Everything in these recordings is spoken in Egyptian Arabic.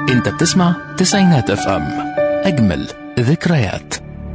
انت بتسمع تسعينات اف ام اجمل ذكريات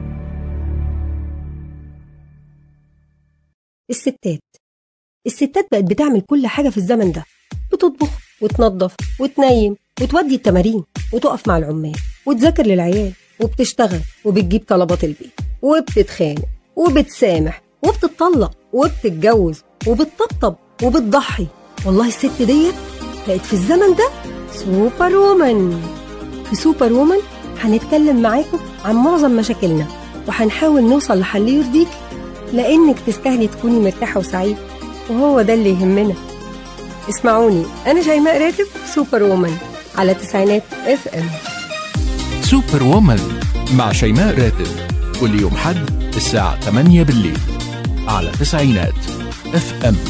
الستات الستات بقت بتعمل كل حاجة في الزمن ده بتطبخ وتنظف وتنيم وتودي التمارين وتقف مع العمال وتذاكر للعيال وبتشتغل وبتجيب طلبات البيت وبتتخانق وبتسامح وبتطلق وبتتجوز وبتطبطب وبتضحي والله الست ديت بقت في الزمن ده سوبر وومن في سوبر وومن هنتكلم معاكم عن معظم مشاكلنا وهنحاول نوصل لحل يرضيك لانك تستاهلي تكوني مرتاحه وسعيده وهو ده اللي يهمنا اسمعوني انا شيماء راتب سوبر وومن على تسعينات اف ام سوبر وومن مع شيماء راتب كل يوم حد الساعة 8 بالليل على تسعينات اف ام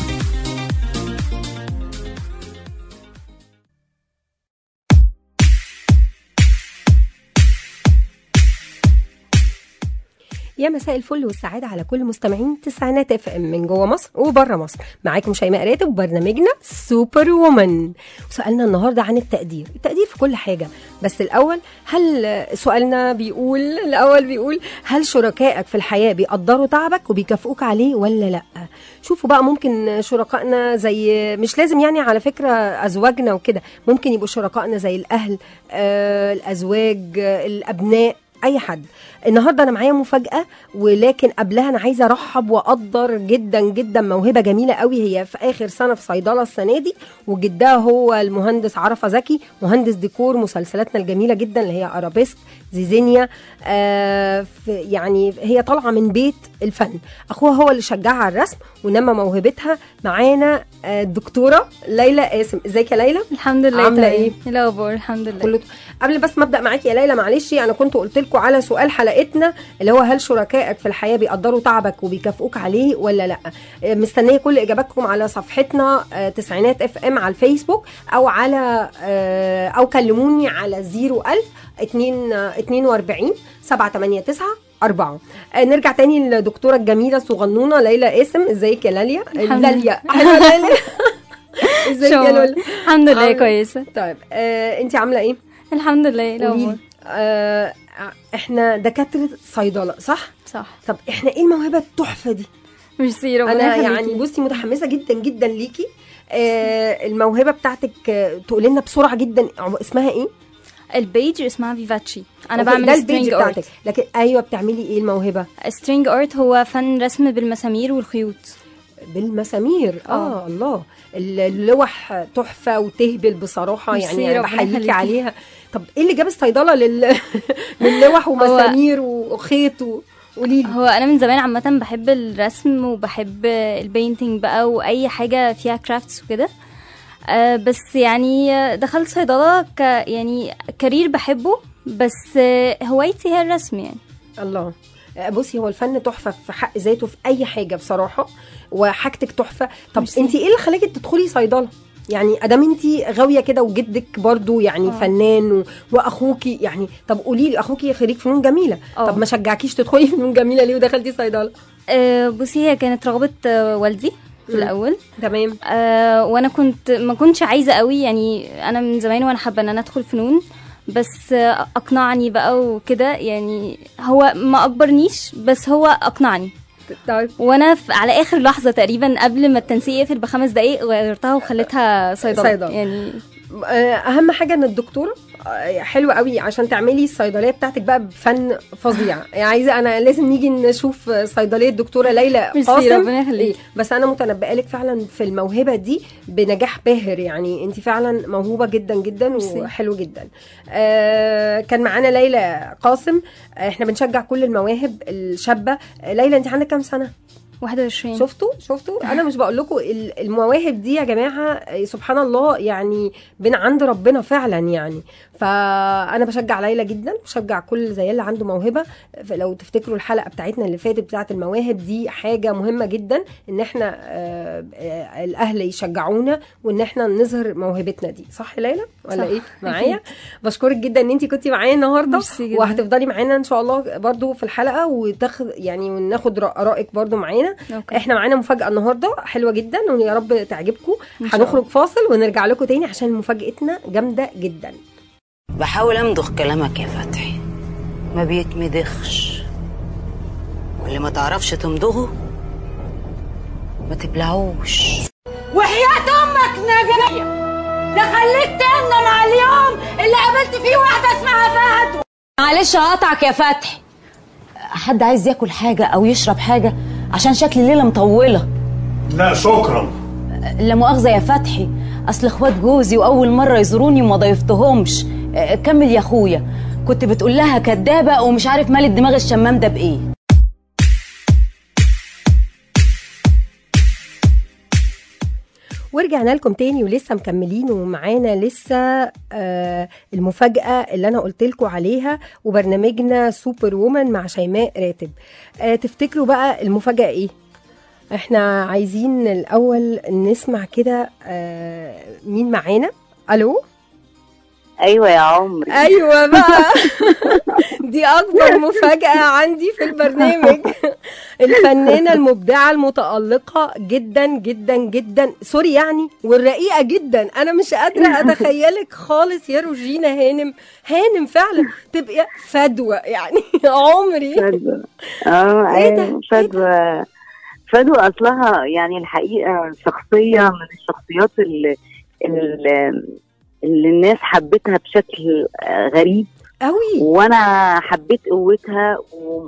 يا مساء الفل والسعادة على كل مستمعين تسعينات اف ام من جوه مصر وبره مصر معاكم شيماء راتب وبرنامجنا سوبر وومن وسألنا النهاردة عن التقدير التقدير في كل حاجة بس الأول هل سؤالنا بيقول الأول بيقول هل شركائك في الحياة بيقدروا تعبك وبيكافئوك عليه ولا لأ شوفوا بقى ممكن شركائنا زي مش لازم يعني على فكرة أزواجنا وكده ممكن يبقوا شركائنا زي الأهل آه الأزواج آه الأبناء اي حد النهارده انا معايا مفاجاه ولكن قبلها انا عايزه ارحب واقدر جدا جدا موهبه جميله قوي هي في اخر سنه في صيدله السنه دي وجدها هو المهندس عرفه زكي مهندس ديكور مسلسلاتنا الجميله جدا اللي هي ارابيسك زيزينيا آه في يعني هي طالعه من بيت الفن اخوها هو اللي شجعها على الرسم ونمى موهبتها معانا آه الدكتوره ليلى قاسم ازيك يا ليلى الحمد لله عاملة تمام. إيه؟ ايه الاخبار الحمد لله كله قبل بس ما ابدا معاكي يا ليلى معلش انا كنت قلت لكم على سؤال حلقتنا اللي هو هل شركائك في الحياه بيقدروا تعبك وبيكافئوك عليه ولا لا آه، مستنيه كل اجاباتكم على صفحتنا آه، تسعينات اف ام على الفيسبوك او على آه، او كلموني على 01000 2 42 789 أربعة آه، نرجع تاني للدكتورة الجميلة الصغنونة ليلى قاسم ازيك يا لاليا الحمد لاليا حلوة لاليا ازيك يا شو- لولا الحمد لله عاملة- كويسه طيب آه، انت عاملة ايه؟ الحمد لله ايه قولي الاخبار لي آه احنا دكاتره صيدله صح صح طب احنا ايه الموهبه التحفه دي ميرسي ربنا انا يخليكي. يعني بصي متحمسه جدا جدا ليكي آه الموهبه بتاعتك آه تقولي لنا بسرعه جدا عم- اسمها ايه البيج اسمها فيفاتشي انا أوكي، بعمل ده البيج سترينج بتاعتك ارت لكن ايوه بتعملي ايه الموهبه سترينج ارت هو فن رسم بالمسامير والخيوط بالمسامير اه, آه. الله اللوح تحفه وتهبل بصراحه ميرسي، يعني انا ربنا بحييكي يخليكي. عليها طب ايه اللي جاب الصيدله لل... للوح ومسامير وخيط و... قولي لي هو انا من زمان عامه بحب الرسم وبحب البينتينج بقى واي حاجه فيها كرافتس وكده آه بس يعني آه، دخلت صيدله ك يعني كارير بحبه بس آه، هوايتي هي الرسم يعني الله بصي هو الفن تحفه في حق ذاته في اي حاجه بصراحه وحاجتك تحفه طب ميرسي. انت ايه اللي خلاكي تدخلي صيدله يعني ادام انت غاويه كده وجدك برضو يعني آه. فنان و... واخوكي يعني طب قولي لي اخوكي خريج فنون جميله آه. طب ما شجعكيش تدخلي فنون جميله ليه ودخلتي صيدله آه، بصي هي كانت رغبه آه، والدي في مم. الاول تمام آه وانا كنت ما كنتش عايزه قوي يعني انا من زمان وانا حابه ان انا ادخل فنون بس آه اقنعني بقى وكده يعني هو ما اجبرنيش بس هو اقنعني طيب وانا في على اخر لحظه تقريبا قبل ما التنسيق يقفل بخمس دقايق غيرتها وخليتها صيدله صيدلة. يعني آه، اهم حاجه ان الدكتوره آه، حلوه قوي عشان تعملي الصيدليه بتاعتك بقى بفن فظيع يعني عايزه انا لازم نيجي نشوف صيدليه الدكتوره ليلى ميرسي، قاسم ربنا يخليكي. إيه، بس انا متنبئه لك فعلا في الموهبه دي بنجاح باهر يعني انت فعلا موهوبه جدا جدا ميرسي. وحلو جدا آه كان معانا ليلى قاسم آه، احنا بنشجع كل المواهب الشابه آه، ليلى انت عندك كام سنه 21 شفتوا شفتوا انا مش بقول لكم ال- المواهب دي يا جماعه آه، سبحان الله يعني بين عند ربنا فعلا يعني فانا بشجع ليلى جدا بشجع كل زي اللي عنده موهبه لو تفتكروا الحلقه بتاعتنا اللي فاتت بتاعت المواهب دي حاجه مهمه جدا ان احنا آه، آه، الاهل يشجعونا وان احنا نظهر موهبتنا دي صح يا ليلى ولا صح، ايه معايا أكيد. بشكرك جدا ان انت كنتي معايا النهارده ميرسي جدا. وهتفضلي معانا ان شاء الله برضو في الحلقه وتاخد يعني وناخد رأ- ارائك برضو معانا أوكي. احنا معانا مفاجاه النهارده حلوه جدا ويا رب تعجبكم إن شاء الله. هنخرج فاصل ونرجع لكم تاني عشان مفاجاتنا جامده جدا بحاول امضغ كلامك يا فتحي ما بيتمدخش واللي ما تعرفش تمضغه ما تبلعوش وحياة أمك نجاية ده خليك تندم على اليوم اللي قابلت فيه واحدة اسمها فهد معلش هقطعك يا فتحي حد عايز ياكل حاجة أو يشرب حاجة عشان شكل الليلة مطولة لا شكرا لا مؤاخذة يا فتحي أصل إخوات جوزي وأول مرة يزوروني وما ضيفتهمش آه، كمل يا أخويا كنت بتقول لها كدابة ومش عارف مال الدماغ الشمام ده بإيه ورجعنا لكم تاني ولسه مكملين ومعانا لسه آه المفاجأة اللي أنا قلت لكم عليها وبرنامجنا سوبر وومن مع شيماء راتب آه تفتكروا بقى المفاجأة إيه؟ احنا عايزين الأول نسمع كده آه مين معانا؟ ألو؟ ايوه يا عمري ايوه بقى دي اكبر مفاجاه عندي في البرنامج الفنانه المبدعه المتالقه جدا جدا جدا سوري يعني والرقيقه جدا انا مش قادره اتخيلك خالص يا روجينا هانم هانم فعلا تبقى فدوه يعني عمري فدوى اه إيه ده؟ ايوه فدوى فدوى اصلها يعني الحقيقه شخصيه من الشخصيات اللي اللي, اللي الناس حبتها بشكل آه، غريب قوي وانا حبيت قوتها و-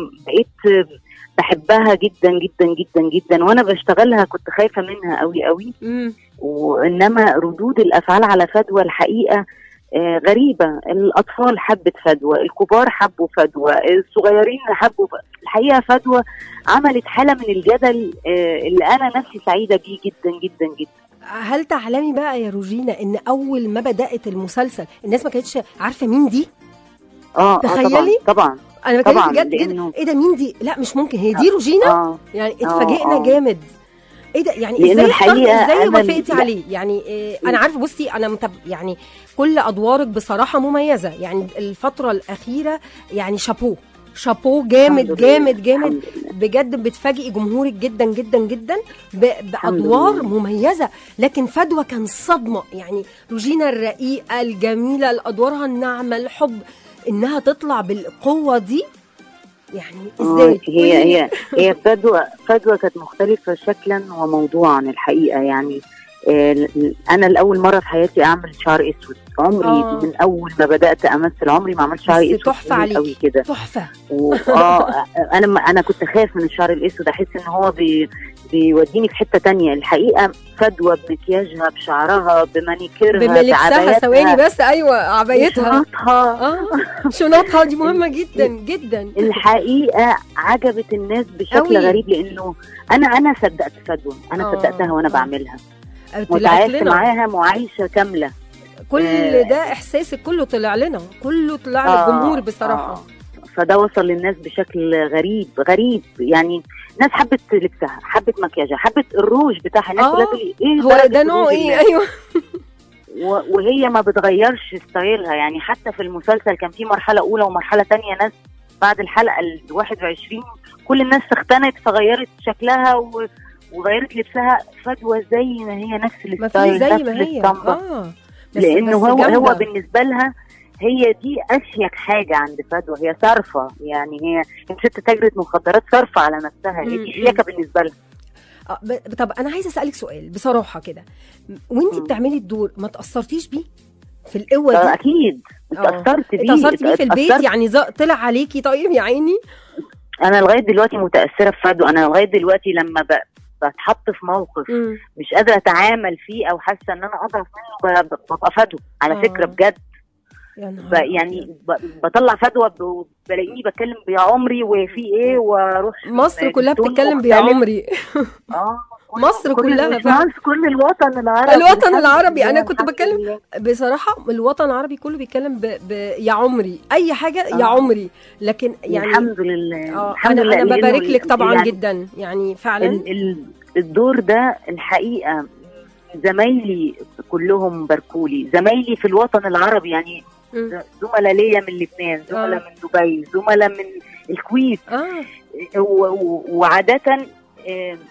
وبقيت بحبها جدا جدا جدا جدا وانا بشتغلها كنت خايفه منها قوي قوي مم. وانما ردود الافعال على فدوى الحقيقه آه، غريبه الاطفال حبت فدوى الكبار حبوا فدوى الصغيرين حبوا ف- الحقيقه فدوى عملت حاله من الجدل آه، اللي انا نفسي سعيده بيه جدا جدا جدا هل تعلمي بقى يا روجينا ان اول ما بدات المسلسل الناس ما كانتش عارفه مين دي اه آه، تخيلي؟ طبعا طبعا انا بكلمك طبعاً، بجد جدا لأنه- ايه ده مين دي لا مش ممكن هي دي روجينا اه يعني آه، اتفاجئنا آه. جامد ايه ده يعني لأن ازاي اخترت الحقيقة ازاي أنا وافقتي لا. عليه يعني إيه انا عارفه بصي انا متب... يعني كل ادوارك بصراحه مميزه يعني الفتره الاخيره يعني شابو شابو جامد الحمد لله، جامد جامد الحمد لله. بجد بتفاجئي جمهورك جدا جدا جدا ب... الحمد بادوار لله. مميزه لكن فدوى كان صدمه يعني روجينا الرقيقه الجميله الادوارها الناعمه الحب انها تطلع بالقوه دي يعني آه، ازاي هي هي هي فدوى فدوى كانت مختلفة شكلا وموضوعا الحقيقة يعني آه، ل- أنا لأول مرة في حياتي أعمل شعر أسود عمري آه. من أول ما بدأت أمثل عمري ما عملت شعر بس أسود تحفة طويل عليكي. قوي كده تحفه و- اه انا ما- انا كنت خايف من الشعر الاسود احس ان هو بي بيوديني في حته تانية الحقيقه فدوى بمكياجها بشعرها بمانيكيرها بملبسها بعباياتها، ثواني بس ايوه عبايتها بشنطها. اه شنطها دي مهمه جدا جدا الحقيقه عجبت الناس بشكل أوي. غريب لانه انا انا صدقت فدوى انا آه، صدقتها وانا آه. بعملها طلعت وتعايشت لنا معاها معايشه كامله كل آه. ده احساسك كله طلع لنا كله طلع آه، للجمهور بصراحه آه. فده وصل للناس بشكل غريب غريب يعني ناس حبت لبسها حبت مكياجها حبت الروج بتاعها الناس آه. كلها تقول لي ايه هو درجة ده نوع الروج ايه اللي- ايوه و- وهي ما بتغيرش ستايلها يعني حتى في المسلسل كان في مرحله اولى ومرحله تانية ناس بعد الحلقه ال 21 كل الناس اختنت فغيرت شكلها و... وغيرت لبسها فدوى زي ما هي نفس ما الستايل في زي نفس ما هي الاسطمبة. اه بس لانه بس هو جامدة. هو بالنسبه لها هي دي اشيك حاجه عند فدوى هي صارفه يعني هي هي ست تاجره مخدرات صارفه على نفسها هي مم، دي شياكه بالنسبه لها آه، ب- طب انا عايزه اسالك سؤال بصراحه كده وانت مم. بتعملي الدور ما تاثرتيش بيه في القوه دي اكيد آه. اتاثرت بيه اتأثرت بيه في البيت اتأثرت يعني ز- طلع عليكي طيب يا عيني انا لغايه دلوقتي متاثره بفدوى انا لغايه دلوقتي لما ب... بتحط في موقف مم. مش قادره اتعامل فيه او حاسه ان انا اضعف منه ب- ببقى فدوى على آه. فكره بجد يا ب... نهار يعني ب... بطلع فدوى ب... بلاقيني بتكلم بيا عمري وفي ايه واروح مصر كلها بتون بتتكلم بيا مختلف. عمري اه كل- مصر كل- كلها مش فعلا. مصر كل الوطن العربي الوطن الحمد العربي، لله، أنا كنت الحمد بتكلم لله. بصراحه الوطن العربي كله بيتكلم ب... ب... يا عمري اي حاجه يا آه. عمري لكن يعني الحمد لله اه الحمد انا لله انا لأنه ببارك لك طبعا يعني جدا يعني فعلا ال- ال- الدور ده الحقيقه زمايلي كلهم باركولي زمايلي في الوطن العربي يعني مم. زملاء ليا من لبنان زملاء آه. من دبي زملاء من الكويت اه و- و- وعادة آه،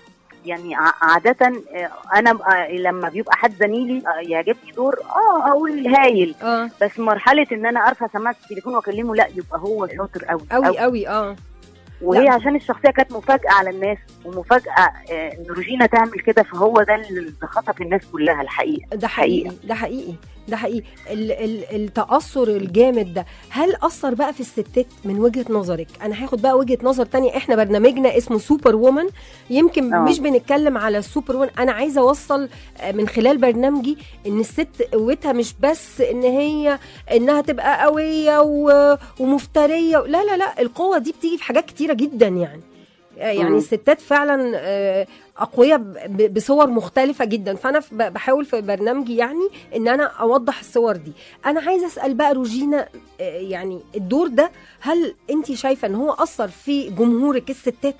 يعني ع- عادة آه، أنا بقى لما بيبقى حد زميلي آه، يعجبني دور اه أقول هايل اه بس مرحلة إن أنا أرفع سماعة التليفون وأكلمه لا يبقى هو شاطر قوي قوي قوي اه وهي لا. عشان الشخصية كانت مفاجأة على الناس ومفاجأة آه، إن روجينا تعمل كده فهو ده اللي خطف الناس كلها الحقيقة ده حقيقي حقيقة. ده حقيقي ده حقيقي ال ال التأثر الجامد ده هل أثر بقى في الستات من وجهة نظرك أنا هاخد بقى وجهة نظر تانية إحنا برنامجنا اسمه سوبر وومن يمكن آه. مش بنتكلم على السوبر وومن أنا عايزة أوصل آه، من خلال برنامجي إن الست قوتها مش بس إن هي إنها تبقى قوية و- ومفترية لا لا لا القوة دي بتيجي في حاجات كتيرة جدا يعني آه، يعني مم. الستات فعلا آه، اقوياء ب- بصور مختلفه جدا فانا ف- ب- بحاول في برنامجي يعني ان انا اوضح الصور دي انا عايزه اسال بقى روجينا آه، يعني الدور ده هل انت شايفه ان هو اثر في جمهورك الستات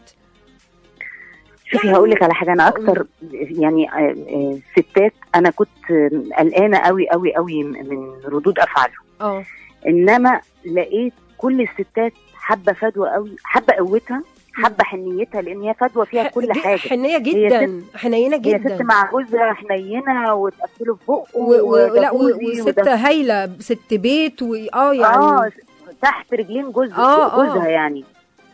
شوفي يعني- هقول لك على حاجه انا اكتر يعني آه، آه، ستات انا كنت آه، قلقانه قوي قوي قوي من ردود افعالهم اه انما لقيت كل الستات حابه فدوى قوي حابه قوتها حابه حنيتها لان هي فدوى فيها كل ج- حاجه حنيه هي جدا حنينه هي ست جدا مع جوزها حنينه وتقفله في بقه و- و- لا و- وجوزي وست وده- هايله ست بيت و اه اه يعني تحت رجلين جوز آه، آه. جوزها يعني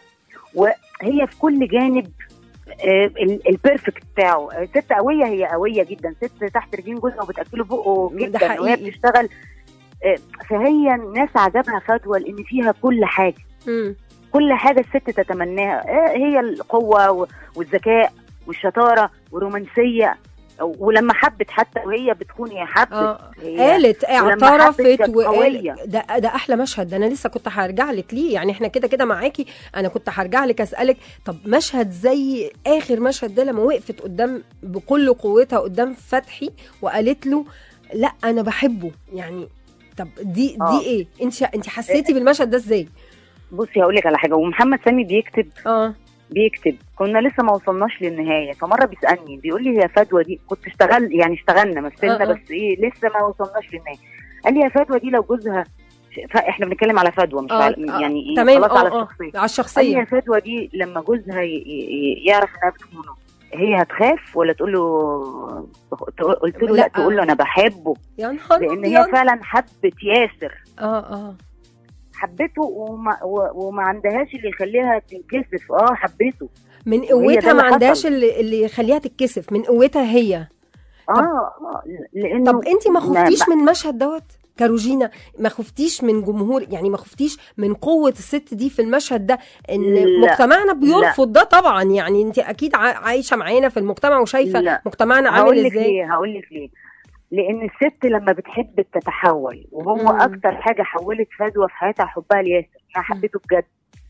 وهي في كل جانب آه، ال- البيرفكت بتاعه آه، ست قويه هي قويه جدا ست تحت رجلين جوزها وبتاكله بقه ده جدا وهي حقيقي. بتشتغل آه، فهي الناس عجبها فدوى لان فيها كل حاجه مم. كل حاجه الست تتمناها آه، هي القوه و- والذكاء والشطاره والرومانسيه ولما حبت حتى وهي بتخون هي حبت اه هي قالت ولما حبت اعترفت كانت وقال قوية. ده ده احلى مشهد ده انا لسه كنت هرجع لك ليه يعني احنا كده كده معاكي انا كنت هرجع لك اسالك طب مشهد زي اخر مشهد ده لما وقفت قدام بكل قوتها قدام فتحي وقالت له لا انا بحبه يعني طب دي آه. دي ايه انت انت حسيتي بالمشهد ده ازاي بصي هقول لك على حاجه ومحمد سامي بيكتب اه بيكتب كنا لسه ما وصلناش للنهايه فمره بيسالني بيقول لي هي فدوى دي كنت اشتغل يعني اشتغلنا مثلنا آه، آه. بس ايه لسه ما وصلناش للنهايه قال لي يا فدوى دي لو جوزها فاحنا بنتكلم على فدوى مش آه، على آه، يعني إيه تمام خلاص على اه اه الشخصيه على قال لي يا الشخصيه فدوى دي لما جوزها ي- ي- يعرف انها بتخونه هي هتخاف ولا تقول له قلت له لا, لا. تقول له انا بحبه يا نهار لان هي أبيض. فعلا حبت ياسر اه اه حبته وما, و- وما عندهاش اللي يخليها تنكسف اه حبته من ده قوتها ما اللي عندهاش حصل. اللي, اللي يخليها تتكسف من قوتها هي اه آه، لانه طب انت ما ما- خفتيش من المشهد دوت كروجينا ما خفتيش من جمهور يعني ما خفتيش من قوة الست دي في المشهد ده ان لا. مجتمعنا بيرفض ده طبعا يعني انت اكيد ع- عايشة معانا في المجتمع وشايفة لا. مجتمعنا هقول عامل لك ازاي ليه هقول لك ليه لان الست لما بتحب بتتحول وهو مم. اكتر حاجه حولت فدوى في حياتها حبها لياسر انها حبيته بجد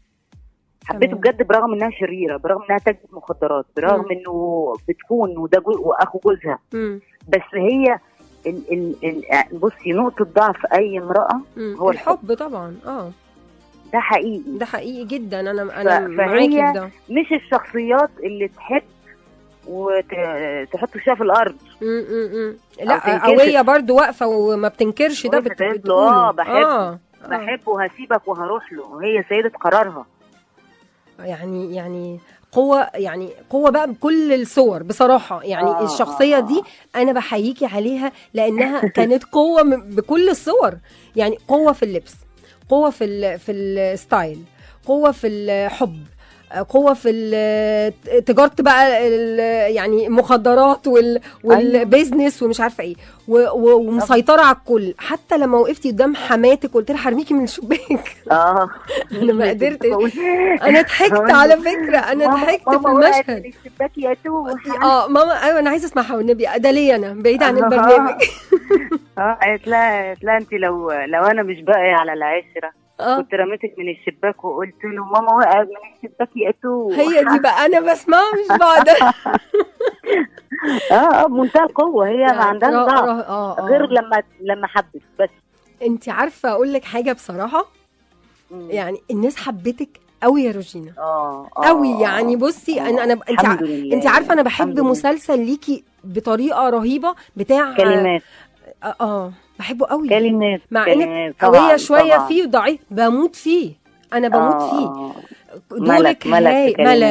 حبيته تمام. بجد برغم انها شريره برغم انها تاجر مخدرات برغم مم. انه بتكون وده جو واخو جوزها مم. بس هي ال ال ال بصي نقطه ضعف اي امراه مم. هو الحب طبعا اه ده حقيقي ده حقيقي جدا انا انا ف- معاكي فهي- في ده مش الشخصيات اللي تحب وتحط وشها في الارض مم، مم، مم. أو لا تنكسف. قوية برضو واقفة وما بتنكرش ده واقفة بت... تقول له بتقوله. آه، بحبه. آه. آه. بحبه وهسيبك وهروح له وهي سيده قرارها يعني يعني قوة يعني قوة بقى بكل الصور بصراحة يعني آه، الشخصية آه، دي أنا بحييكي عليها لأنها كانت قوة م- بكل الصور يعني قوة في اللبس قوة في ال في الستايل قوة في الحب قوة في ال- تجارة بقى ال- يعني المخدرات وال والبيزنس ومش عارفة ايه و- و- ومسيطرة على الكل حتى لما وقفتي قدام حماتك قلت لها هرميكي من الشباك اه أنا ما قدرتش. بقول- انا ضحكت بقول- على فكرة انا ماما- ضحكت في ماما وقعت المشهد من الشباك يا توح اه ماما ايوه انا عايزه اسمعها والنبي ده ليا انا بعيد عن آه. البرنامج اه قالت لها قالت لها انت لو لو انا مش باقي على العشره اه كنت رميتك من الشباك وقلت له ماما وقعت من الشباك يا توح هي دي بقى انا بسمعها مش بعدها اه اه بمنتهى القوه هي ما عندهاش آه، ضعف آه، آه، آه. غير لما لما حبت بس انت عارفه اقول لك حاجه بصراحه مم. يعني الناس حبتك قوي يا روجينا اه آه، قوي آه. يعني بصي انا انا انت الحمد ع- لله. انت عارفه انا الحمد بحب لله. مسلسل ليكي بطريقه رهيبه بتاع كلمات اه, آه بحبه قوي كلمات مع كلمات. انك طبعاً، قويه شويه طبعاً. فيه وضعيف بموت فيه انا بموت آه، فيه آه. دورك ملك- ملك هاي في كلمات. ملك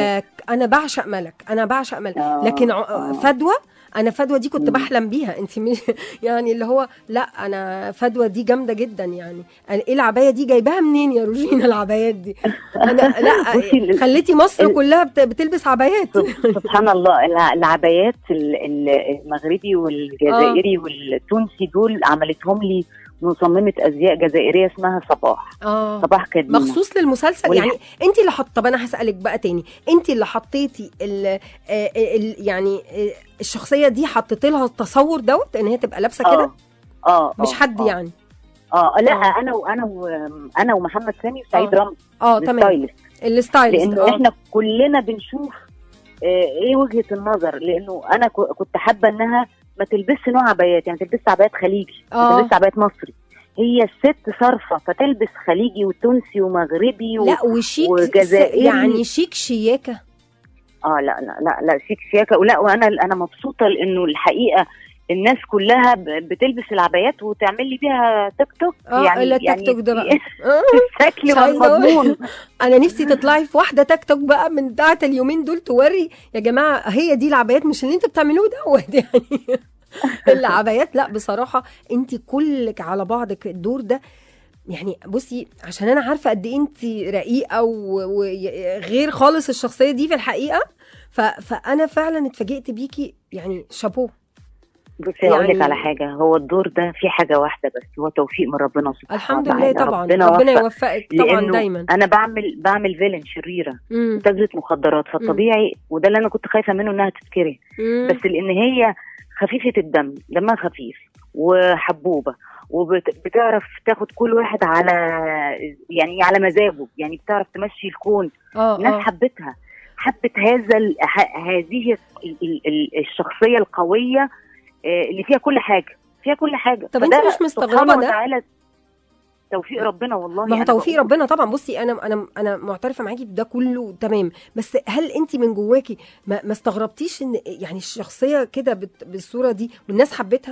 انا بعشق ملك انا بعشق ملك آه، لكن ع- آه. فدوى انا فدوى دي كنت مم. بحلم بيها انت مش يعني اللي هو لا انا فدوى دي جامده جدا يعني أنا ايه العبايه دي جايباها منين يا روجينا العبايات دي انا لا بصي، ال- خليتي مصر ال- كلها بت- بتلبس عبايات سب- سبحان الله الع- العبايات ال- ال- المغربي والجزائري والتونسي دول عملتهم لي مصممة أزياء جزائرية اسمها صباح اه صباح كديمة مخصوص للمسلسل والح- يعني انت اللي حط طب انا هسالك بقى تاني انت اللي حطيتي ال... آه، ال... يعني آه، الشخصيه دي حطيت لها التصور دوت ان هي تبقى لابسه كده اه اه مش آه، حد آه. يعني اه لا آه. انا وانا و- انا ومحمد سامي وسعيد آه. رمزي اه تمام الستايلست الستايلست لانه اه احنا كلنا بنشوف آه، ايه وجهه النظر لانه انا ك- كنت حابه انها ما تلبسش نوع عبايات يعني تلبس عبايات خليجي آه. ما تلبس عبايات مصري هي الست صارفه فتلبس خليجي وتونسي ومغربي و... لا وشيك وجزائري. يعني شيك شياكه اه لا لا لا لا شيك شياكه ولا وانا انا مبسوطه لانه الحقيقه الناس كلها ب- بتلبس العبايات وتعمل لي بيها تيك توك اه يعني الا التيك توك ده بقى آه. الشكل مش عايزة أقول. مضمون انا نفسي تطلعي في واحده تيك توك بقى من بتاعه اليومين دول توري يا جماعه هي دي العبايات مش اللي انتوا بتعملوه دوت يعني العبايات لا بصراحه انت كلك على بعضك الدور ده يعني بصي عشان انا عارفه قد ايه انت رقيقه وغير خالص الشخصيه دي في الحقيقه ف... فانا فعلا اتفاجئت بيكي يعني شابوه بصي هقول لك يعني- على حاجه هو الدور ده في حاجه واحده بس هو توفيق من ربنا سبحانه الحمد وتعالى. لله طبعا ربنا, ربنا وفق. يوفقك طبعا لأنه دايما انا بعمل بعمل فيلن شريره مم. تاجرة مخدرات فالطبيعي وده اللي انا كنت خايفه منه انها تتكره مم. بس لان هي خفيفه الدم دمها خفيف وحبوبه وبتعرف تاخد كل واحد على يعني على مزاجه يعني بتعرف تمشي الكون اه الناس اه حبتها حبت هذا ال- ه- هذه ال- ال- ال- الشخصيه القويه آه، اللي فيها كل حاجه فيها كل حاجه طب أنت فده مش مستغربة سبحانه ده؟ وتعالى توفيق ربنا والله ما هو أنا توفيق بقول. ربنا طبعا بصي انا انا انا معترفه معاكي في ده كله تمام بس هل انت من جواكي ما, ما استغربتيش ان يعني الشخصيه كده بت- بالصوره دي والناس حبتها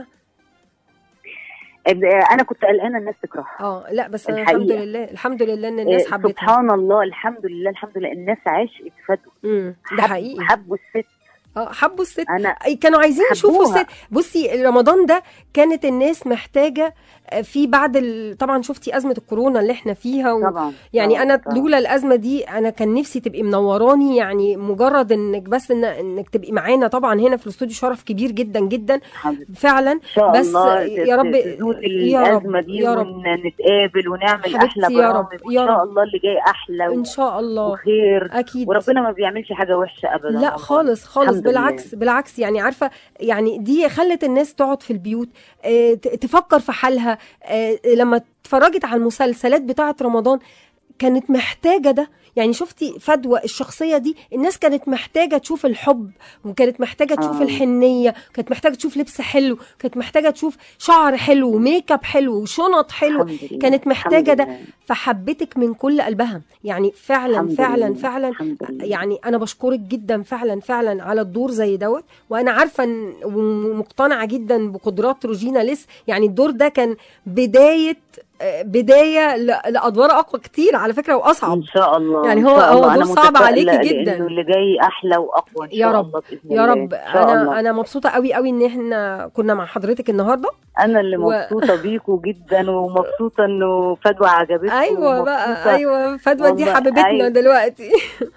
آه، انا كنت قلقانه الناس تكرهها اه لا بس أنا الحقيقة. الحمد لله الحمد لله ان الناس آه، حبتها سبحان الله الحمد لله الحمد لله الناس عشقت فدوى امم ده حب- حقيقي حبوا الست اه حبوا الست انا أي كانوا عايزين يشوفوا حبوها. الست بصي رمضان ده كانت الناس محتاجه آه، في بعد ال... طبعا شفتي ازمه الكورونا اللي احنا فيها و... طبعا يعني طبعاً، انا طبعاً. لولا الازمه دي انا كان نفسي تبقي منوراني يعني مجرد انك بس إن انك تبقي معانا طبعا هنا في الاستوديو شرف كبير جدا جدا حبيبتي. فعلا ان شاء بس الله يا رب- تزول يا رب- الازمه دي يا رب. ونتقابل ونعمل حبيبتي احلى يا رب- برامج وان يا شاء رب. الله اللي جاي احلى ان شاء الله وخير اكيد وربنا ما بيعملش حاجه وحشه ابدا لا والله. خالص خالص الحمد لله. بالعكس بالعكس يعني عارفه يعني دي خلت الناس تقعد في البيوت آه، ت- تفكر في حالها آه، لما اتفرجت على المسلسلات بتاعه رمضان كانت محتاجه ده يعني شفتي فدوى الشخصيه دي الناس كانت محتاجه تشوف الحب وكانت محتاجه تشوف آه. الحنيه كانت محتاجه تشوف لبس حلو كانت محتاجه تشوف شعر حلو وميك اب حلو وشنط حلو الحمد لله. كانت محتاجه الحمد ده لله. فحبتك من كل قلبها يعني فعلا الحمد فعلا لله. فعلا الحمد لله. يعني انا بشكرك جدا فعلا فعلا على الدور زي دوت وانا عارفه إن- ومقتنعه جدا بقدرات روجينا ليس يعني الدور ده كان بدايه آه، بدايه ل- لادوار اقوى كتير على فكره واصعب ان شاء الله يعني إن هو- شاء هو الله. دور أنا صعب متفائلة عليكي جدا. لأنه اللي جاي احلى واقوى ان يا شاء رب. الله باذن يا الله. رب إن شاء انا الله. انا مبسوطه قوي قوي ان احنا كنا مع حضرتك النهارده انا اللي و- مبسوطه بيكوا جدا ومبسوطه انه فدوى عجبتكم ايوه بقى ومبسوطة- ايوه فدوى دي والله، حبيبتنا أيوة. دلوقتي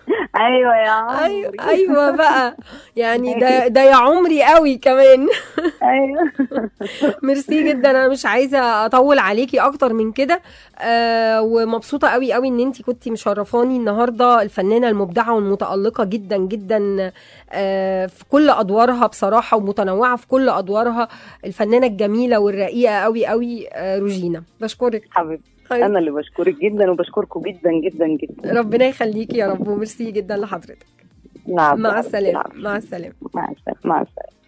ايوه يا عمري ايوه ايوه بقى يعني ده ده يا عمري قوي كمان ايوه ميرسي جدا انا مش عايزه اطول عليكي اكتر من كده آه ومبسوطه قوي قوي ان انت كنتي مشرفاني النهارده الفنانه المبدعه والمتالقه جدا جدا آه في كل ادوارها بصراحه ومتنوعه في كل ادوارها الفنانه الجميله والرقيقه قوي قوي آه روجينا بشكرك حبيبتي انا اللي بشكرك جدا وبشكركم جدا جدا جدا ربنا يخليكي يا رب وميرسي جدا لحضرتك العفو، مع العفو، السلامه العفو. مع السلامه مع السلامه مع السلامه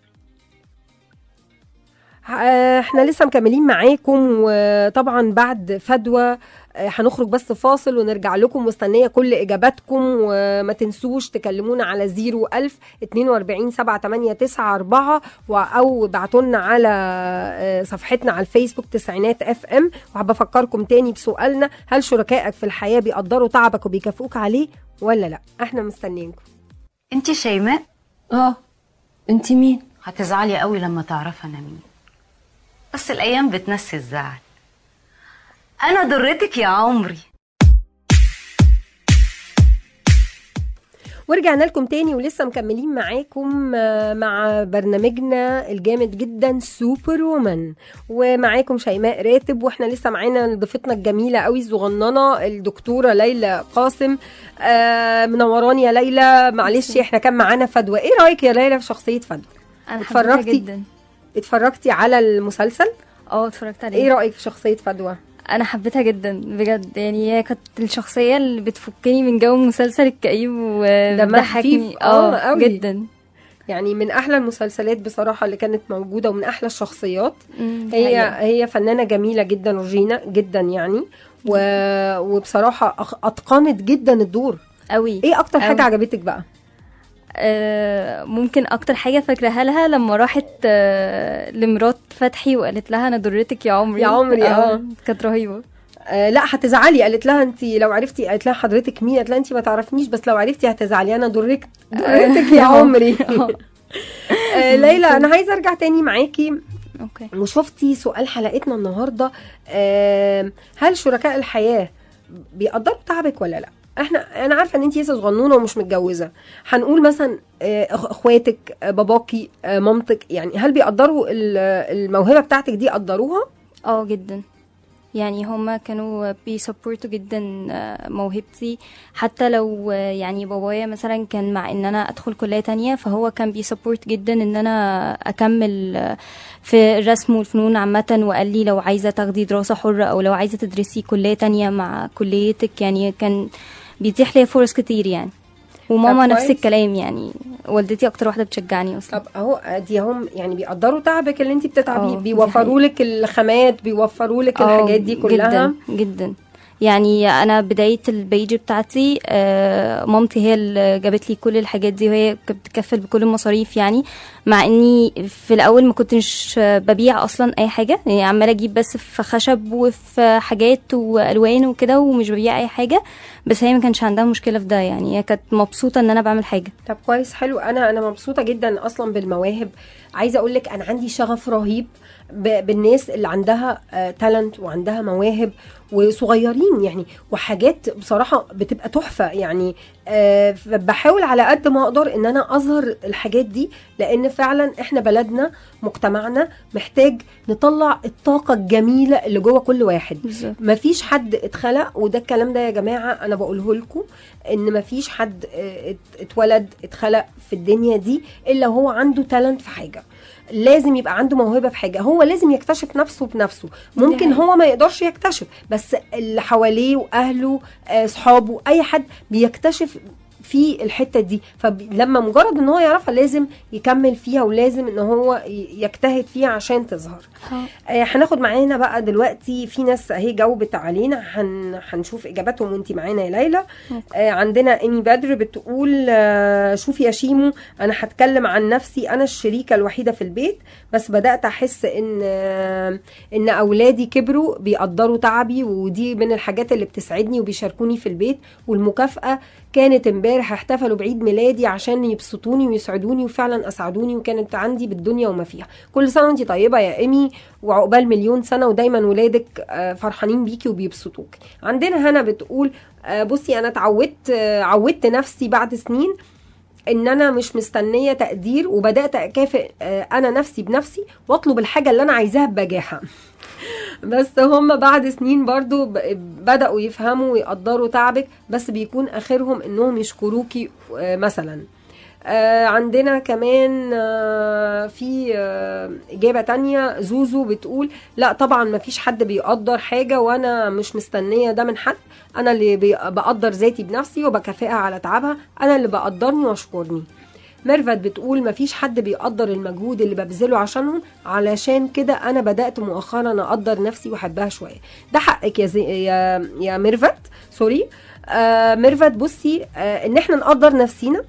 آه، احنا لسه مكملين معاكم وطبعا بعد فدوى آه، هنخرج بس فاصل ونرجع لكم مستنيه كل اجاباتكم وما تنسوش تكلمونا على 01000 42 789 او ابعتوا لنا على آه، صفحتنا على الفيسبوك تسعينات اف ام وحابه افكركم تاني بسؤالنا هل شركائك في الحياه بيقدروا تعبك وبيكافئوك عليه ولا لا احنا مستنيينكم انت شيماء اه انت مين هتزعلي قوي لما تعرفي انا مين بس الايام بتنسي الزعل انا ضرتك يا عمري ورجعنا لكم تاني ولسه مكملين معاكم آه، مع برنامجنا الجامد جدا سوبر وومن ومعاكم شيماء راتب واحنا لسه معانا ضيفتنا الجميله قوي الصغننه الدكتوره ليلى قاسم آه، منوراني يا ليلى معلش احنا كان معانا فدوى ايه رايك يا ليلى في شخصيه فدوى انا حبيتها اتفرجتي؟ جدا اتفرجتي على المسلسل اه اتفرجت عليه ايه رايك في شخصيه فدوى انا حبيتها جدا بجد يعني هي كانت الشخصيه اللي بتفكني من جو المسلسل الكئيب دمها وبتضحكني خفيف، آه، قوي. جدا يعني من احلى المسلسلات بصراحه اللي كانت موجوده ومن احلى الشخصيات مم، دي هي حقيقة. هي فنانه جميله جدا روجينا جدا يعني و... وبصراحه أخ- اتقنت جدا الدور قوي ايه اكتر أوي. حاجه عجبتك بقى آه، ممكن اكتر حاجه فاكراها لها لما راحت آه، لمرات فتحي وقالت لها انا ضرتك يا عمري يا عمري، آه. كانت رهيبه آه لا هتزعلي قالت لها انت لو عرفتي قالت لها حضرتك مين قالت لها انت ما تعرفنيش بس لو عرفتي هتزعلي انا ضرك ضرتك يا عمري آه ليلى انا عايزه ارجع تاني معاكي اوكي وشفتي سؤال حلقتنا النهارده آم، هل شركاء الحياه بيقدروا تعبك ولا لا احنا انا عارفه ان انت لسه صغنونه ومش متجوزه هنقول مثلا آه، أخ- اخواتك آه، باباكي آه، مامتك يعني هل بيقدروا ال- الموهبه بتاعتك دي قدروها اه جدا يعني هما كانوا بيسبورتوا جدا آه، موهبتي حتى لو آه، يعني بابايا مثلا كان مع ان انا ادخل كلية تانية فهو كان بيسبورت جدا ان انا اكمل آه، في الرسم والفنون عامة وقال لي لو عايزة تاخدي دراسة حرة او لو عايزة تدرسي كلية تانية مع كليتك يعني كان بيتيح لي فرص كتير يعني وماما طب نفس كويس. الكلام يعني والدتي اكتر واحدة بتشجعني اصلا طب اهو دي هم يعني بيقدروا تعبك اللي انت بتتعبيه اه، دي بيوفروا لك الخامات بيوفروا لك اه، الحاجات دي كلها جدا جدا يعني انا بدايه البيج بتاعتي آه، مامتي هي اللي جابت لي كل الحاجات دي وهي كانت بتكفل بكل المصاريف يعني مع اني في الاول ما كنتش آه، ببيع اصلا اي حاجه يعني عماله اجيب بس في خشب وفي حاجات والوان وكده ومش ببيع اي حاجه بس هي ما كانش عندها مشكله في ده يعني هي كانت مبسوطه ان انا بعمل حاجه طب كويس حلو انا انا مبسوطه جدا اصلا بالمواهب عايزه اقول لك انا عندي شغف رهيب ب- بالناس اللي عندها تالنت وعندها مواهب وصغيرين يعني وحاجات بصراحه بتبقى تحفه يعني آه، بحاول على قد ما اقدر ان انا اظهر الحاجات دي لان فعلا احنا بلدنا مجتمعنا محتاج نطلع الطاقه الجميله اللي جوه كل واحد بالظبط مفيش حد اتخلق وده الكلام ده يا جماعه انا بقوله لكم ان مفيش حد اه، ات- اتولد اتخلق في الدنيا دي الا هو عنده تالنت في حاجه لازم يبقى عنده موهبه في حاجه هو لازم يكتشف نفسه بنفسه ممكن حقيقة. هو ما يقدرش يكتشف بس اللي حواليه واهله آه، صحابه اي حد بيكتشف في الحته دي فلما مجرد ان هو يعرفها لازم يكمل فيها ولازم ان هو ي- يجتهد فيها عشان تظهر آه، هناخد معانا بقى دلوقتي في ناس اهي جاوبت علينا هن هنشوف اجاباتهم وانت معانا يا ليلى آه، عندنا ايمي بدر بتقول آه، شوفي يا شيمو انا هتكلم عن نفسي انا الشريكه الوحيده في البيت بس بدات احس ان آه، ان اولادي كبروا بيقدروا تعبي ودي من الحاجات اللي بتسعدني وبيشاركوني في البيت والمكافاه كانت امبارح احتفلوا بعيد ميلادي عشان يبسطوني ويسعدوني وفعلا اسعدوني وكانت عندي بالدنيا وما فيها كل سنه وانت طيبه يا ايمي وعقبال مليون سنه ودايما ولادك آه، فرحانين بيكي وبيبسطوك عندنا هنا بتقول آه، بصي انا اتعودت آه، عودت نفسي بعد سنين ان انا مش مستنيه تقدير وبدات اكافئ آه، انا نفسي بنفسي واطلب الحاجه اللي انا عايزاها ببجاحه بس هم بعد سنين برضو ب- بدأوا يفهموا ويقدروا تعبك بس بيكون آخرهم إنهم يشكروكي آه، مثلا آه، عندنا كمان آه، في آه، إجابة تانية زوزو بتقول لا طبعا ما فيش حد بيقدر حاجة وأنا مش مستنية ده من حد أنا اللي بي- بقدر ذاتي بنفسي وبكافئها على تعبها أنا اللي بقدرني وأشكرني ميرفت بتقول مفيش حد بيقدر المجهود اللي ببذله عشانهم علشان كده انا بدات مؤخرا اقدر نفسي واحبها شويه ده حقك يا زي يا يا ميرفت سوري آه ميرفت بصي آه ان احنا نقدر نفسينا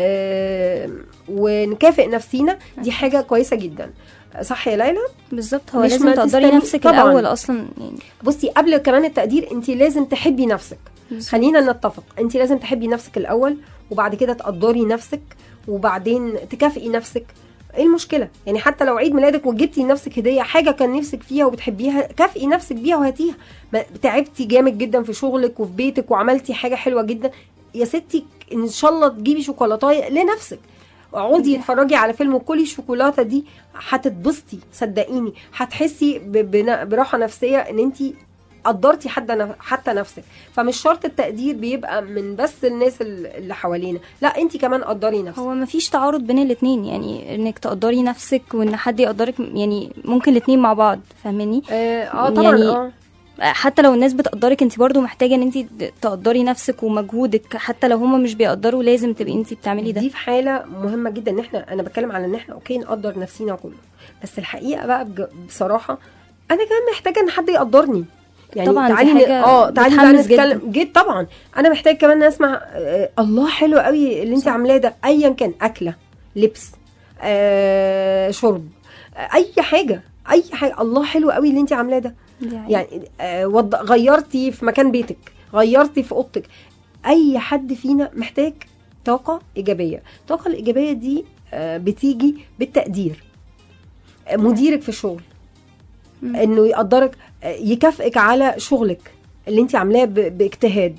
آه ونكافئ نفسينا دي حاجه كويسه جدا صح يا ليلى بالظبط هو مش لازم ما تقدري تستني- نفسك طبعاً. الاول اصلا يعني بصي قبل كمان التقدير انت لازم تحبي نفسك خلينا نتفق انت لازم تحبي نفسك الاول وبعد كده تقدري نفسك وبعدين تكافئي نفسك ايه المشكله يعني حتى لو عيد ميلادك وجبتي لنفسك هديه حاجه كان نفسك فيها وبتحبيها كافئي نفسك بيها وهاتيها ما- تعبتي جامد جدا في شغلك وفي بيتك وعملتي حاجه حلوه جدا يا ستي ان شاء الله تجيبي شوكولاتايه لنفسك اقعدي اتفرجي على فيلم وكلي الشوكولاته دي هتتبسطي صدقيني هتحسي ب- بنا- براحه نفسيه ان انت قدرتي حتى نف- حتى نفسك فمش شرط التقدير بيبقى من بس الناس ال- اللي حوالينا لا انت كمان قدري نفسك هو مفيش تعارض بين الاتنين يعني انك تقدري نفسك وان حد يقدرك يعني ممكن الاتنين مع بعض فاهماني اه, آه طبعا يعني اه حتى لو الناس بتقدرك انت برضو محتاجه ان انت تقدري نفسك ومجهودك حتى لو هم مش بيقدروا لازم تبقي انت بتعملي ده دي في حاله مهمه جدا ان احنا انا بتكلم على ان احنا اوكي نقدر نفسينا كله بس الحقيقه بقى بج- بصراحه انا كمان محتاجه ان حد يقدرني يعني طبعاً دي تعالي ن- حاجة اه تعالي بقى بتحمس جداً. نتكلم جد طبعا انا محتاج كمان اسمع آه الله حلو قوي اللي انت عاملاه ده ايا كان اكله لبس آه شرب آه اي حاجه اي حاجه الله حلو قوي اللي انت عاملاه ده دي حقيقة. يعني آه وض- غيرتي في مكان بيتك غيرتي في اوضتك اي حد فينا محتاج طاقه ايجابيه الطاقه الايجابيه دي آه بتيجي بالتقدير آه مديرك في الشغل مم. انه يقدرك آه يكافئك على شغلك اللي انت عاملاه ب- باجتهاد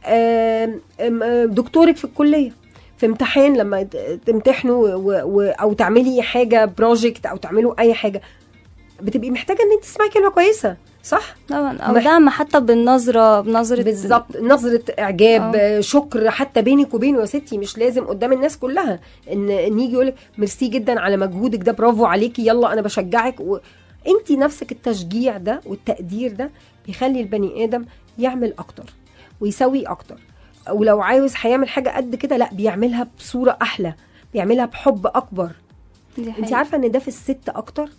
آم، آم، آم، دكتورك في الكليه في امتحان لما ت- تمتحنوا و- و- او تعملي حاجه بروجكت او تعملوا اي حاجه بتبقي محتاجه ان انت تسمعي كلمه كويسه صح طبعا او مح- دعم حتى بالنظره بنظره بالظبط نظرة إعجاب آه. آه. شكر حتى بينك وبينه يا ستي مش لازم قدام الناس كلها إن إن يجي يقولك ميرسي جدا على مجهودك ده برافو عليكي يلا أنا بشجعك و... أنت نفسك التشجيع ده والتقدير ده بيخلي البني آدم يعمل أكتر ويسوي أكتر ولو عاوز هيعمل حاجة قد كده لا بيعملها بصورة أحلى بيعملها بحب أكبر دي أنت حقيقة. عارفة إن ده في الست أكتر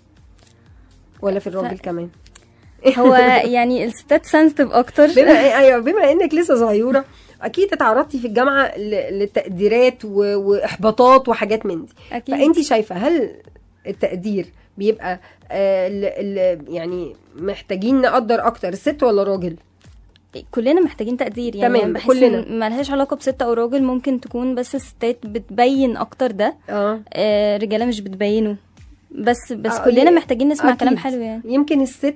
ولا في الراجل كمان هو يعني الستات سنسيتيف اكتر بما ايوه بما انك لسه صغيره اكيد اتعرضتي في الجامعه ل- للتقديرات و- واحباطات وحاجات من دي اكيد فانت شايفه هل التقدير بيبقى آه ل- ل- يعني محتاجين نقدر اكتر الست ولا الراجل كلنا محتاجين تقدير يعني تمام، بحس كلنا. إن ملهاش علاقه بست او راجل ممكن تكون بس الستات بتبين اكتر ده اه آه، رجاله مش بتبينه بس بس آه، كلنا ي- محتاجين نسمع أكيد. كلام حلو يعني يمكن الست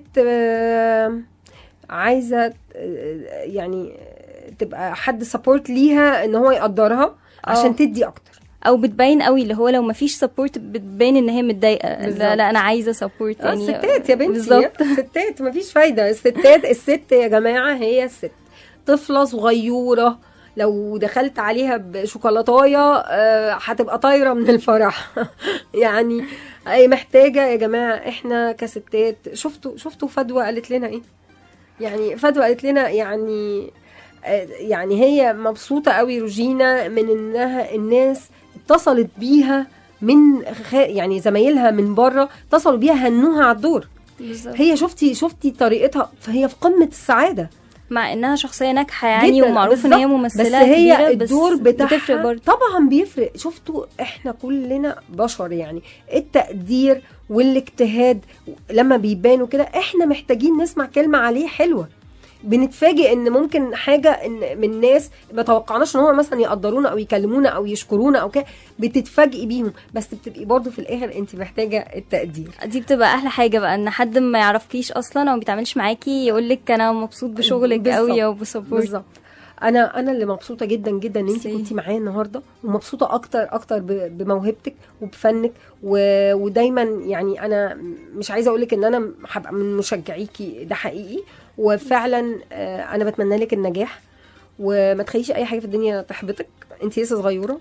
آه عايزه آه، يعني تبقى حد سبورت ليها ان هو يقدرها عشان آه. تدي اكتر او بتبين قوي اللي هو لو مفيش سبورت بتبين ان هي متضايقه بالظبط. لا, لا انا عايزه سبورت اه يعني الستات يا بنتي بالظبط الستات مفيش فايده الستات الست يا جماعه هي الست طفله صغيره لو دخلت عليها بشوكولاتايه آه، هتبقى طايره من الفرح يعني أي محتاجه يا جماعه احنا كستات شفتوا شفتوا فدوى قالت لنا ايه يعني فدوى قالت لنا يعني آه، يعني هي مبسوطه قوي روجينا من انها الناس اتصلت بيها من خ... يعني زمايلها من بره اتصلوا بيها هنوها على الدور بالظبط هي شفتي شفتي طريقتها فهي في قمه السعاده مع انها شخصيه ناجحه يعني جداً، ومعروف ان هي بالظبط. ممثله بس هي كبيرة، الدور بس بتاعها بتفرق برضه طبعا بيفرق شفتوا احنا كلنا بشر يعني التقدير والاجتهاد لما بيبانوا كده احنا محتاجين نسمع كلمه عليه حلوه بنتفاجئ ان ممكن حاجه ان من ناس ما توقعناش ان هم مثلا يقدرونا او يكلمونا او يشكرونا او كده بتتفاجئي بيهم بس بتبقي برضو في الاخر انت محتاجه التقدير دي بتبقى احلى حاجه بقى ان حد ما يعرفكيش اصلا او ما بيتعاملش معاكي يقول لك انا مبسوط بشغلك بالظبط. قوي او بسبورت بالظبط انا انا اللي مبسوطه جدا جدا ان انت ميرسي. كنتي معايا النهارده ومبسوطه اكتر اكتر ب- بموهبتك وبفنك و... ودايما يعني انا مش عايزه اقول لك ان انا هبقى من مشجعيكي ده حقيقي وفعلا آه، انا بتمنى لك النجاح وما تخليش اي حاجه في الدنيا تحبطك انت لسه صغيره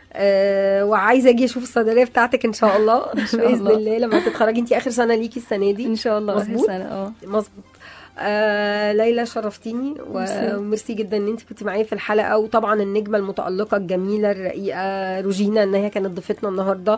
آه وعايزه اجي اشوف الصيدليه بتاعتك ان شاء الله شاء باذن الله. الله لما تتخرجي انت اخر سنه ليكي السنه دي ان شاء الله اخر مظبوط؟ سنه اه مظبوط آه ليلى شرفتيني ميرسي. وميرسي جدا ان انت كنتي معايا في الحلقه وطبعا النجمه المتالقه الجميله الرقيقه روجينا ان هي كانت ضيفتنا النهارده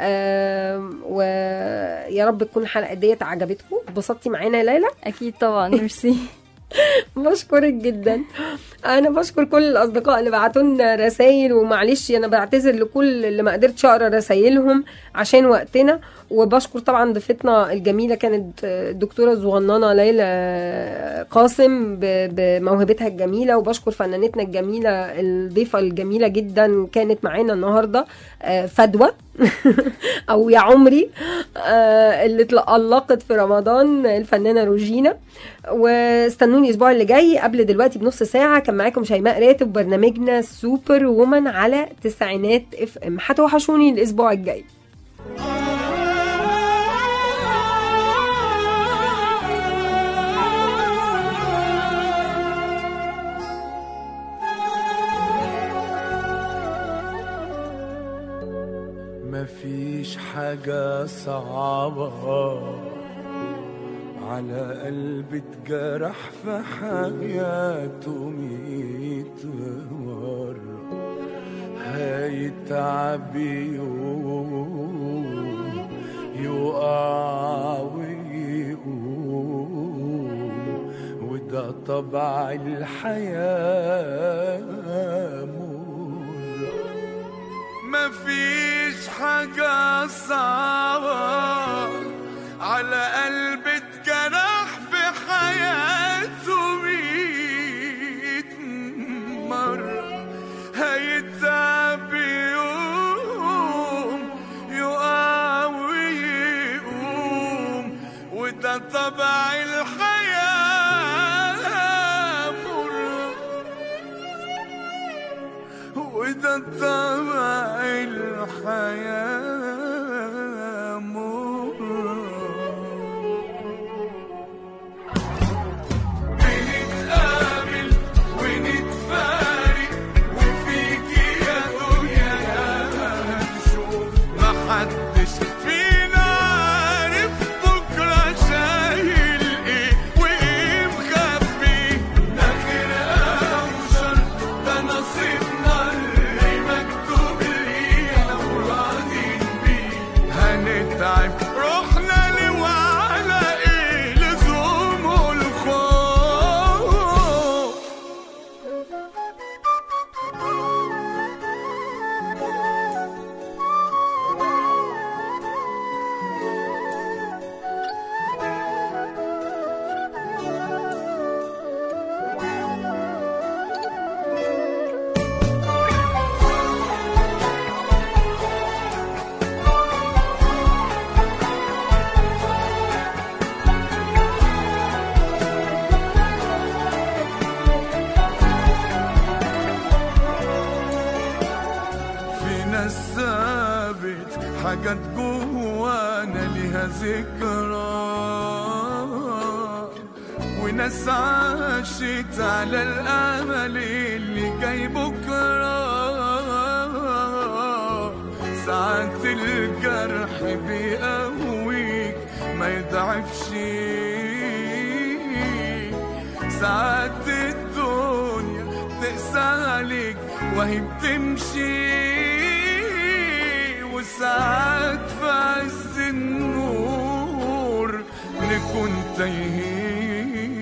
آه ويا رب تكون الحلقه ديت عجبتكم اتبسطتي معانا يا ليلى اكيد طبعا ميرسي بشكرك جدا انا بشكر كل الاصدقاء اللي بعتوا لنا رسائل ومعلش انا بعتذر لكل اللي ما قدرتش اقرا رسائلهم عشان وقتنا وبشكر طبعا ضيفتنا الجميله كانت الدكتوره الصغننه ليلى قاسم ب- بموهبتها الجميله وبشكر فنانتنا الجميله الضيفه الجميله جدا كانت معانا النهارده آه، فدوى او يا عمري آه، اللي تألقت في رمضان الفنانه روجينا واستنوني الاسبوع اللي جاي قبل دلوقتي بنص ساعه كان معاكم شيماء راتب برنامجنا سوبر وومن على تسعينات اف ام هتوحشوني الاسبوع الجاي مفيش حاجة صعبة على قلب اتجرح في حياته ميت مرة هيتعب يوم يقع ويقوم وده طبع الحياة مرة مفيش حاجة صعبة على قلب اتجرح في حياته ميت مرة هيتعب يوم يقع ويقوم وده طبع الحياة مرة وده طبع الحياة مرة بنتقابل ونتفارق وفيكي يا دنيا يا هنشوف محدش فينا عارف بكرة شايل ايه وايه مخبي ده خير او شر ده نصيبنا اللي مكتوب لينا وراضين بيه هنتعب روحنا ليه وعلى ايه لزوم الخوف في ناس ثابت حاجات جوانا ليها ذكرى وناس عاشت على الامل اللي جاي بكره ساعات الجرح بيقويك ما يضعفش ساعات الدنيا تقسى عليك وهي بتمشي وساعات في عز النور نكون تايهين